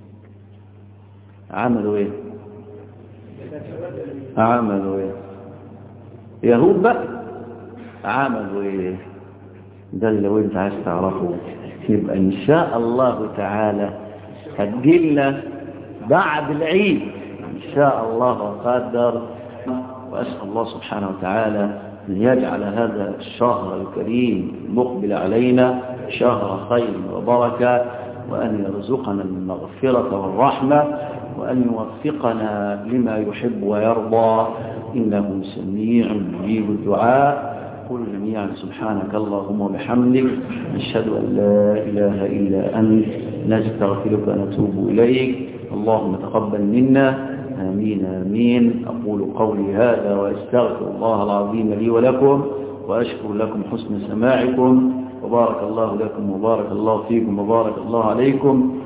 عملوا ايه عملوا ايه يهود بقى عملوا ايه ده اللي لو انت عايز تعرفه يبقى ان شاء الله تعالى هتجيلنا بعد العيد ان شاء الله قدر واسال الله سبحانه وتعالى ان يجعل هذا الشهر الكريم المقبل علينا شهر خير وبركه وان يرزقنا المغفره والرحمه وأن يوفقنا لما يحب ويرضى إنه سميع مجيب الدعاء قل جميعا سبحانك اللهم وبحمدك نشهد أن لا إله إلا أنت نستغفرك ونتوب إليك اللهم تقبل منا آمين آمين أقول قولي هذا وأستغفر الله العظيم لي ولكم وأشكر لكم حسن سماعكم وبارك الله لكم وبارك الله فيكم وبارك الله عليكم